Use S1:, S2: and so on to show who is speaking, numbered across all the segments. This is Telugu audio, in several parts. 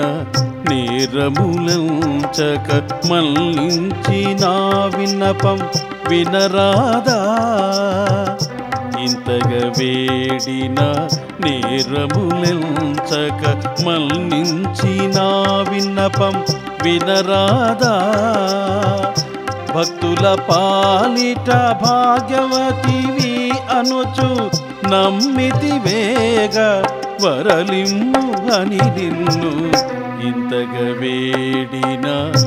S1: నేరములంచక మళ్ళించి నా విన్నపం వినరాదా ఇంతగా వేడిన నేరములెంచక మళ్ళించి నా విన్నపం వినరాదా భక్తుల పాలిట భాగ్యవతివి అనుచు నమ్మితి వేగ వరలిమ్ము అని నిన్ను ఇంతగా వేడిన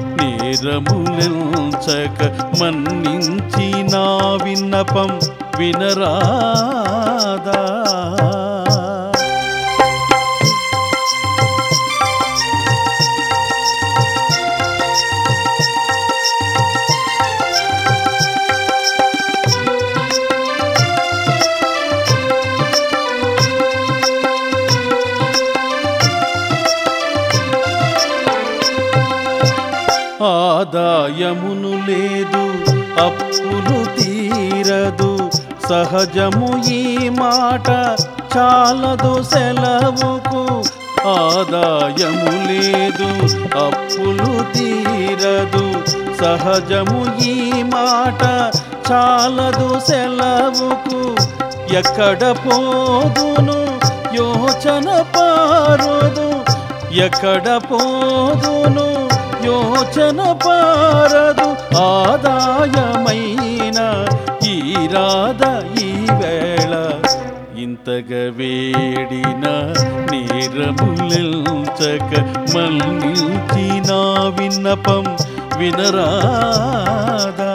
S1: నేరములెంచక మన్నించి నా విన్నపం వినరాదా ఆదాయమును లేదు అప్పులు తీరదు సహజము ఈ మాట చాలదు సెలవుకు ఆదాయము లేదు అప్పులు తీరదు సహజము ఈ మాట చాలదు సెలవుకు ఎక్కడ పోదును యోచన పారదు ఎక్కడ పోదును యోచన పారదు ఆదాయమైన ఈ రాధ ఈ వేళ ఇంతగా వేడిన నేరములెంచక మళ్ళించి నా విన్నపం వినరాదా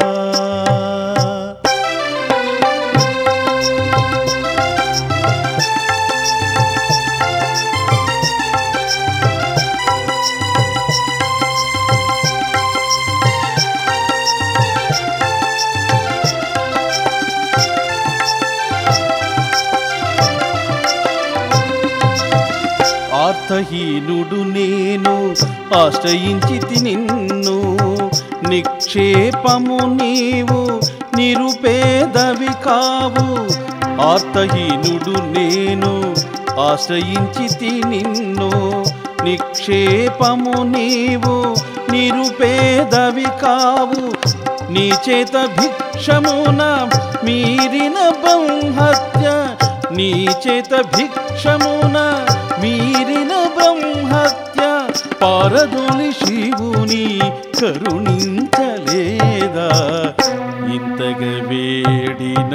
S1: ఆర్తహీనుడు నేను ఆశ్రయించి నిన్ను నిక్షేపము నీవు నిరుపేదవి కావు ఆర్తహీనుడు నేను ఆశ్రయించి నిన్ను నిక్షేపము నీవు నిరుపేదవి కావు నీ చేత భిక్షమున మీరిన బ్రహ్మత్య నీ చేత భిక్షమున మీరిన బ్రహ్మత్య పారదోలి శివుని కరుణించలేదా ఇంతగా వేడిన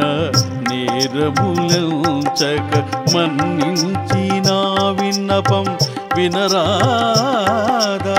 S1: నేరములంచక మన్నించి నా విన్నపం వినరాదా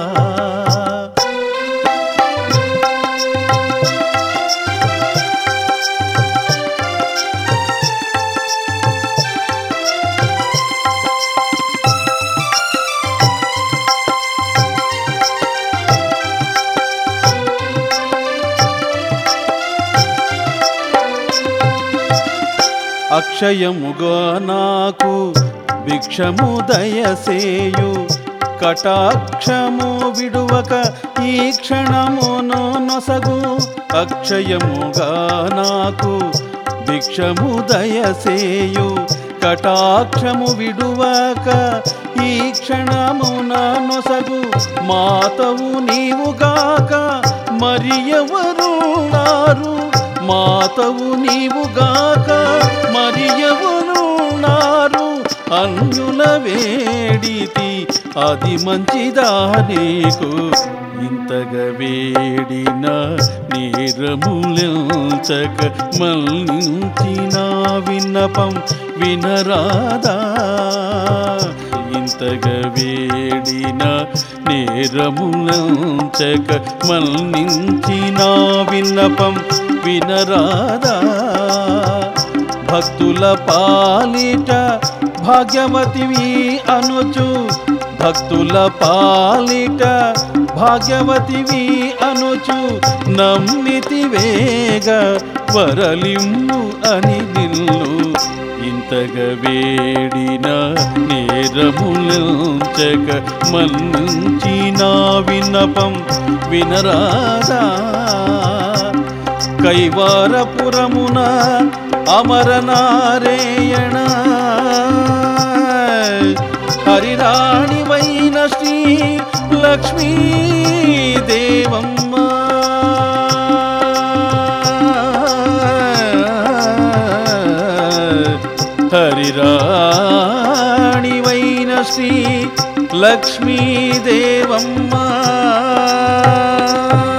S1: అక్షయముగా నాకు భిక్షము దయసేయు కటాక్షము విడువక ఈ క్షణమును నొసగు అక్షయముగా నాకు భిక్షము దయసేయు కటాక్షము విడువక ఈ క్షణమున నొసగు మాతవు నీవుగాక మరి ఎవరున్నారు మాతవు నీవుగాక మరి ఎవరున్నారు అన్యుల వేడితి అది మంచిదా నీకు ఇంతగా వేడిన నేరములంచక మళ్ళించి నా విన్నపం వినరాదా ఇంతగా వేడిన నేరములంచక మళ్ళించి నా విన్నపం వినరాదా భక్తుల పాలిట భాగ్యవతివి అనుచు భక్తుల పాలిట భాగ్యవతివి అనుచు నమ్మితి వేగ వరలిమ్ము అని నిల్లు ఇంతగా వేడిన నేరములంచక మన్నుంచి నా విన్నపం వినరాదా కైవారపురమున అమరనారేయణ హరిరాణివైన శ్రీ లక్ష్మీ దేవమ్మ హరిరాణివైన శ్రీ లక్ష్మీ దేవమ్మ